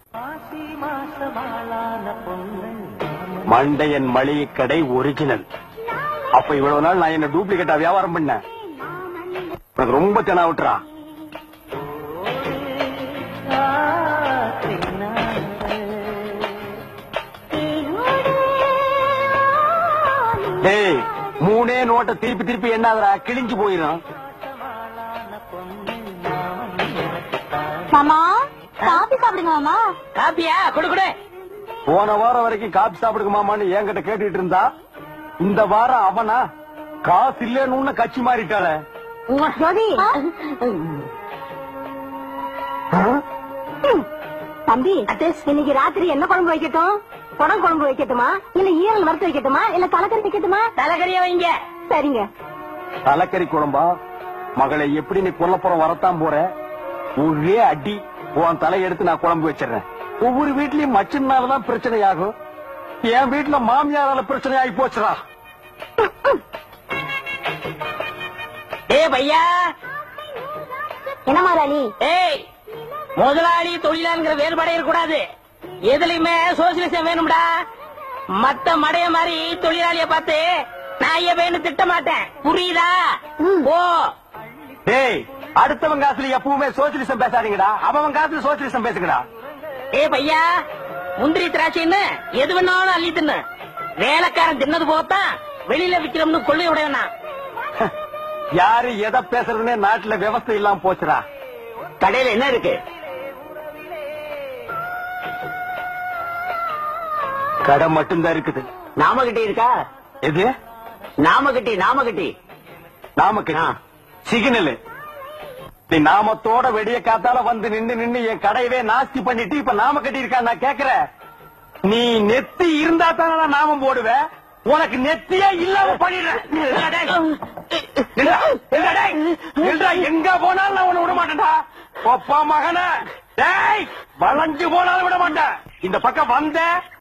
மண்டையன் மளிகை கடை ஒரிஜினல் அப்ப இவ்வளவு நாள் நான் என்ன டூப்ளிகேட்டா வியாபாரம் பண்ணேன் உனக்கு ரொம்ப தெனா விட்டுறா டேய் மூணே நோட்டை திருப்பி திருப்பி என்னாதரா கிழிஞ்சு போயிடும் மாமா காபி சாப்பிடுங்க மாமா காப்பியா கொடு கொடு போன வாரம் வரைக்கும் காப்பி சாப்பிடுங்க மாமான்னு என்கிட்ட கேட்டுட்டு இருந்தா இந்த வாரம் அவனா காசு இல்லன்னு கட்சி மாறிட்டாளே ஜோதி ம். தம்பி இன்னைக்கு ராத்திரி என்ன குழம்பு வைக்கட்டும் குடம் குழம்பு வைக்கட்டுமா இல்ல ஈரல் வறுத்து வைக்கட்டுமா இல்ல தலைக்கறி வைக்கட்டுமா தலைகறிய வைங்க சரிங்க தலைக்கறி குழம்பா மகளை எப்படி நீ கொல்லப்புறம் வரத்தான் போற ஒரே அடி உன் தலை எடுத்து நான் குழம்பு வச்சிடுறேன் ஒவ்வொரு வீட்லயும் மச்சினாலதான் பிரச்சனை ஆகும் என் வீட்டுல மாமியாரால பிரச்சனை ஆகி போச்சுடா ஏ பையா என்ன மாராணி ஏய் முதலாளி தொழிலாளிங்கிற வேறுபாடே இருக்கக்கூடாது எதுலயுமே சோசியலிசம் வேணும்டா மத்த மடைய மாதிரி தொழிலாளிய பார்த்து நான் ஏன் திட்ட மாட்டேன் புரியுதா ஓ டேய் அடுத்தவன் காசுல எப்பவுமே சோசியலிசம் பேசாதீங்கடா அவன் காசுல சோசியலிசம் பேசுங்கடா ஏ பையா முந்திரி திராட்சைன்னு எது வேணாலும் அள்ளி தின்னு வேலைக்காரன் தின்னது போத்தான் வெளியில விக்கிறோம்னு கொள்ளை உடையவனா யாரு எதை பேசுறதுன்னே நாட்டுல விவசாயம் இல்லாம போச்சுடா கடையில என்ன இருக்கு கடை மட்டும்தான் இருக்குது நாமகட்டி இருக்கா எது நாமகட்டி நாமகட்டி நாமக்கு சிக்னல் நீ நாமத்தோட வெடிய காத்தால வந்து நின்னு நின்னு என் கடையவே நாஸ்தி பண்ணிட்டு இப்ப நாம கட்டி இருக்கா நான் கேக்குறேன் நீ நெத்தி இருந்தா தானே நான் நாமம் போடுவேன் உனக்கு நெத்தியே இல்லாம பண்ணிடுறேன் நில்லுடா டேய். நில்லுடா, நில்லுடா டேய். நில்லுடா, எங்க போனாலும் நான் உன்னை விட மாட்டேன்டா ஒப்பா மகன டேய் வளைஞ்சு போனாலும் விட மாட்டேன் இந்த பக்கம் வந்த